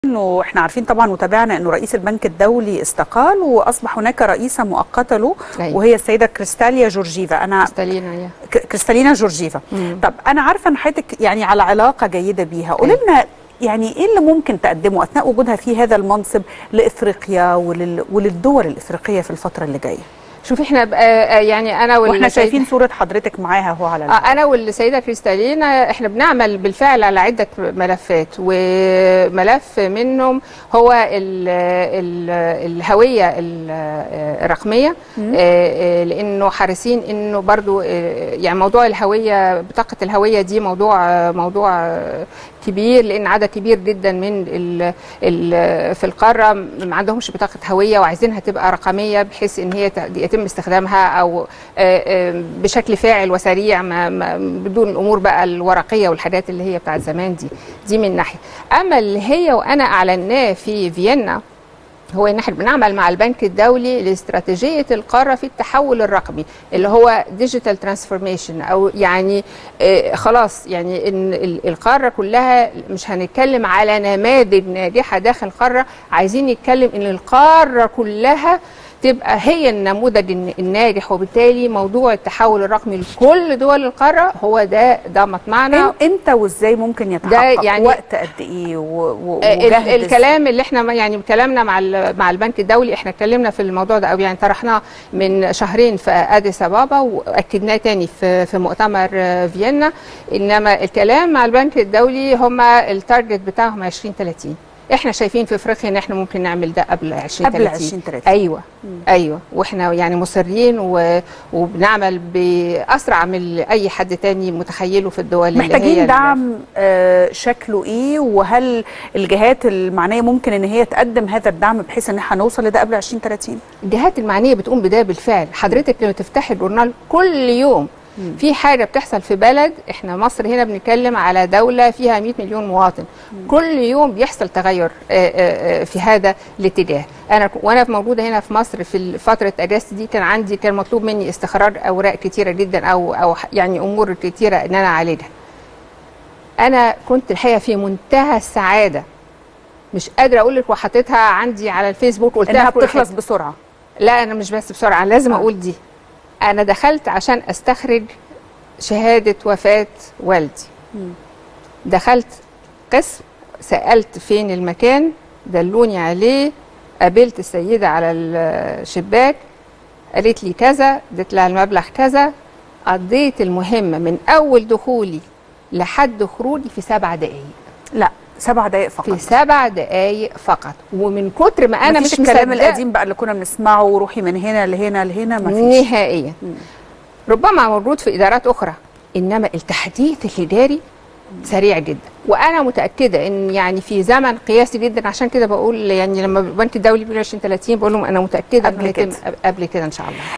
انه احنا عارفين طبعا وتابعنا انه رئيس البنك الدولي استقال واصبح هناك رئيسه مؤقته له أيوة. وهي السيده كريستاليا جورجيفا انا ستالينا يا ك- كريستالينا جورجيفا مم. طب انا عارفه ان حضرتك يعني على علاقه جيده بيها قولي لنا يعني ايه اللي ممكن تقدمه اثناء وجودها في هذا المنصب لافريقيا ولل... وللدول الافريقيه في الفتره اللي جايه شوفي احنا بقى آه، يعني انا واحنا والسيدة- شايفين صوره حضرتك معاها هو على آه، انا والسيده كريستالينا احنا بنعمل بالفعل على عده ملفات وملف منهم هو ال ال الهويه ال- آه، الرقميه آه، آه، لانه حريصين انه برضو آه، يعني موضوع الهويه بطاقه الهويه دي موضوع آه، موضوع آه، كبير لان عدد كبير جدا من ال ال في القاره ما عندهمش بطاقه هويه وعايزينها تبقى رقميه بحيث ان هي ت- يتم استخدامها او آه، آه، بشكل فاعل وسريع ما ما بدون الامور بقى الورقيه والحاجات اللي هي بتاعت زمان دي دي من ناحيه اما اللي هي وانا اعلناه في فيينا هو ان احنا بنعمل مع البنك الدولي لاستراتيجيه القاره في التحول الرقمي اللي هو ديجيتال ترانسفورميشن او يعني آه خلاص يعني ان ال- القاره كلها مش هنتكلم على نماذج ناجحه داخل القاره عايزين نتكلم ان القاره كلها تبقى هي النموذج الن- الناجح وبالتالي موضوع التحول الرقمي لكل دول القاره هو ده ده مطمعنا إم- امتى وازاي ممكن يتحقق يعني- وقت قد ايه و... و... ال- وجهد الكلام اللي احنا ما- يعني كلامنا مع ال- مع البنك الدولي احنا اتكلمنا في الموضوع ده او يعني طرحناه من شهرين في اديس ابابا واكدناه تاني في في مؤتمر آه، فيينا انما الكلام مع البنك الدولي هم التارجت بتاعهم 2030 احنا شايفين في افريقيا ان احنا ممكن نعمل ده قبل 2030 قبل 2030 ايوه ايوه واحنا يعني مصرين و... وبنعمل باسرع من اي حد تاني متخيله في الدول اللي هي محتاجين ال- دعم آه، شكله ايه وهل الجهات المعنيه ممكن ان هي تقدم هذا الدعم بحيث ان احنا نوصل لده قبل 2030 الجهات المعنيه بتقوم بده بالفعل حضرتك لما تفتحي الجورنال كل يوم في حاجه بتحصل في بلد احنا مصر هنا بنتكلم على دوله فيها 100 مليون مواطن كل يوم بيحصل تغير آه، آه، آه، في هذا الاتجاه انا ك- وانا موجوده هنا في مصر في فتره اجازتي دي كان عندي كان مطلوب مني استخراج اوراق كتيره جدا او او ح- يعني امور كتيره ان انا اعالجها انا كنت الحقيقه في منتهى السعاده مش قادره اقول لك وحطيتها عندي على الفيسبوك قلتها انها في كل بتخلص حتة. بسرعه لا انا مش بس بسرعه لازم آه. اقول دي انا دخلت عشان استخرج شهاده وفاه والدي دخلت قسم سالت فين المكان دلوني عليه قابلت السيده على الشباك قالت لي كذا اديت لها المبلغ كذا قضيت المهمه من اول دخولي لحد خروجي في سبع دقائق لا سبع دقائق فقط في سبع دقائق فقط ومن كتر ما انا مفيش مش الكلام مصدقة القديم بقى اللي كنا بنسمعه وروحي من هنا لهنا لهنا مفيش نهائيا ربما موجود في ادارات اخرى انما التحديث الاداري سريع جدا وانا متاكده ان يعني في زمن قياسي جدا عشان كده بقول يعني لما البنك الدولي بيقول 2030 بقول لهم انا متاكده قبل إنه هيتم كده. قبل كده ان شاء الله